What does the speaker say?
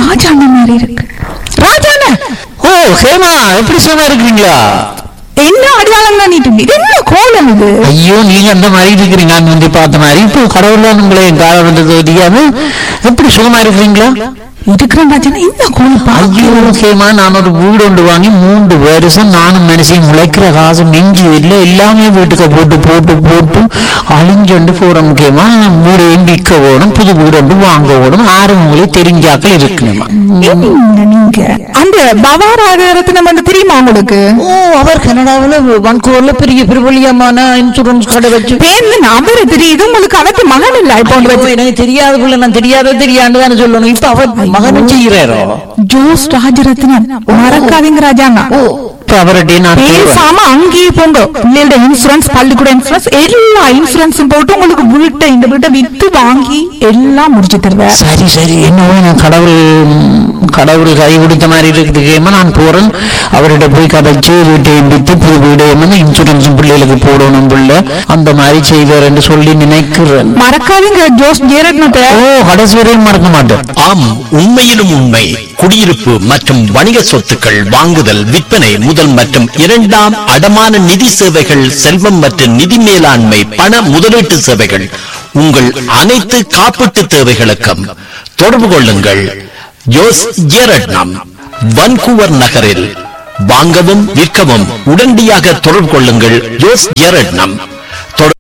ராஜாண்ண மாதிரி இருக்கு ராஜாண்ண ஓ ஹேமா எப்படி சும்மா இருக்கீங்களா என்ன அடையாளம் தான் நீட்டு இது என்ன கோலம் இது ஐயோ நீங்க அந்த மாதிரி இருக்கிறீங்க நான் வந்து பார்த்த மாதிரி இப்போ கடவுள்லாம் உங்களை என் காலம் வந்தது தெரியாம எப்படி சுகமா இருக்கிறீங்களா இருக்கிறேன் ராஜாண்ணா இந்த கோலம் பா ஐயோ ஹேமா நான் ஒரு வீடு ஒன்று வாங்கி மூன்று வருஷம் நானும் மனுஷன் முளைக்கிற காசு நெஞ்சு இல்லை எல்லாமே வீட்டுக்கு போட்டு போட்டு போட்டு அழிஞ்சொண்டு போற முக்கியமா வீடு விற்க ஓடும் புது வீடு ஒன்று வாங்க ஓடும் ஆறு உங்களே தெரிஞ்சாக்கள் இருக்கணுமா என்ன நீங்க அந்த பவாராகரத்தினம் வந்து தெரியுமா உங்களுக்கு ஓ அவர் கனடாவில் வன்கூர்ல பெரிய பிரபலியமான இன்சூரன்ஸ் கடை வச்சு பேர்ல அவரு தெரியுது உங்களுக்கு அவருக்கு மகன் இல்ல இப்போ ஐயோ, எனக்கு தெரியாத புள்ள நான் தெரியாத தெரியாண்டு தானே சொல்லணும் இப்ப அவர் மகனும் செய்யறாரோ ஜோஸ் ராஜரத்னம் மறக்காதீங்க ராஜாண்ணா இப்ப அவர்கிட்ட நான் கேட்பேன். பேசாம அங்கேயே போங்க பிள்ளையோட இன்சூரன்ஸ் பள்ளிக்கூட இன்சூரன்ஸ் எல்லா இன்சூரன்ஸும் போட்டு உங்களுக்கு வீட்டை இந்த வீட்டை வித்து வாங்கி எல்லாம் முடிச்சு தருவேன் சரி சரி என்னவோ நான் கடவுள் கடவுள் கை கொடுத்த மாதிரி இருக்குது கேம நான் போறேன் அவர்கிட்ட போய் கதைச்சு வீட்டை வித்து புது வீடு என்ன இன்சூரன்ஸ் பிள்ளைகளுக்கு போடணும் பிள்ளை அந்த மாதிரி செய்வார் என்று சொல்லி நினைக்கிறேன் மறக்காதீங்க ஜோஸ் ஜெயரத்னத்தை ஓ கடைசி வரையும் மறக்க மாட்டேன் ஆம் உண்மையிலும் உண்மை குடியிருப்பு மற்றும் வணிக சொத்துக்கள் வாங்குதல் விற்பனை முதல் மற்றும் இரண்டாம் அடமான நிதி சேவைகள் செல்வம் மற்றும் நிதி மேலாண்மை பண முதலீட்டு சேவைகள் உங்கள் அனைத்து காப்பீட்டு தேவைகளுக்கும் தொடர்பு கொள்ளுங்கள் ஜோஸ் ஜேரட்னம் வன்கூவர் நகரில் வாங்கவும் விற்கவும் உடனடியாக தொடர்பு கொள்ளுங்கள் ஜோஸ் ஜேரட்னம்